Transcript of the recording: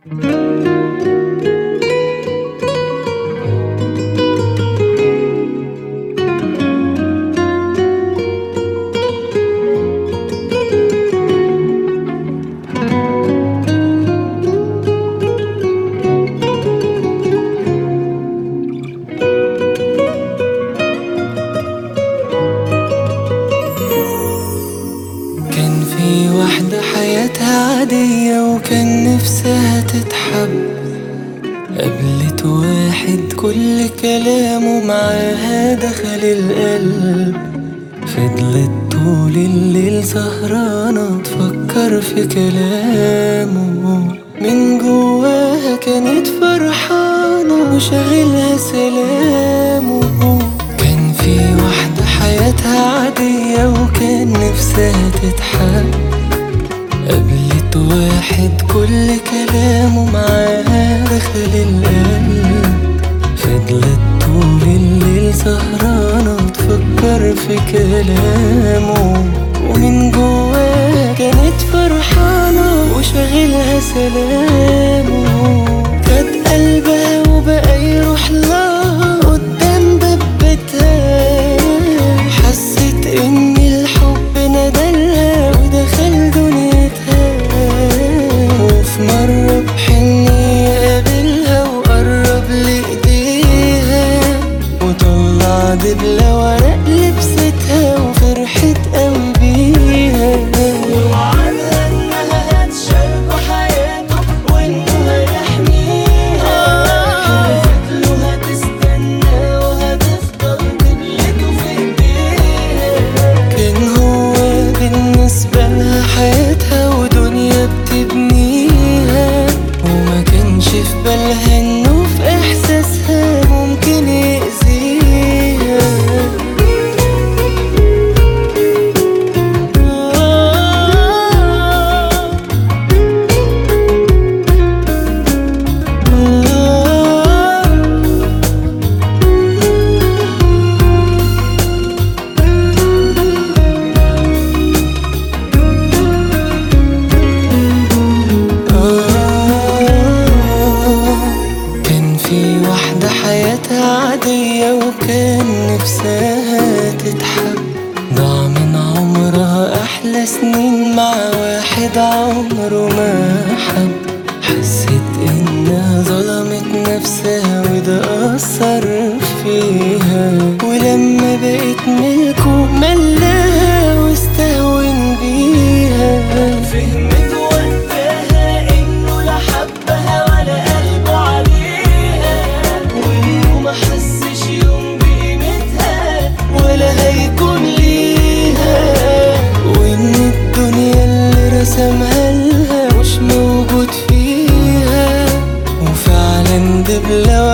كان في واحدة حياتها عادية وكان نفسها تتحب قابلت واحد كل كلامه معاها دخل القلب فضلت طول الليل سهرانة تفكر في كلامه من جواها كانت فرحانة وشاغلها سلامه كان في واحدة حياتها عادية وكان نفسها تتحب قابلت واحد كل كلامه معاها دخل القلب فضلت طول الليل سهرانة تفكر في كلامه ومن جواها كانت فرحانة وشاغلها سلامه خد قلبها وبقى يروح لها قدام باب بيتها حست ان الحب ندلها ودخل دنيتها وفي مرة بحنية قابلها وقرب لإيديها وطلع دبلة ورق لبستها وفرحت قوي بيها ووعدها انها هتشاركه حياته وانه هيحميها حلفت له هتستنى وهتفضل دبلته في ايديها كان هو بالنسبة لها حياتها ودنيا بتبنيها وما كانش في بالها انه في احساسها ممكن يأذيها كان في واحدة حياتها عادية وكان نفسها تتحب ضاع من عمرها أحلى سنين مع واحد عمره ما حب حست إنها ظلمت نفسها وده أثر فيها ولما بقت ملكه ملاها واستهون بيها فهمت وقتها إنه لا حبها ولا قلبه عليها وإنه ما حسش يوم بقيمتها ولا هيكون ليها وإن الدنيا اللي رسمها لها مش موجود فيها وفعلا دبلة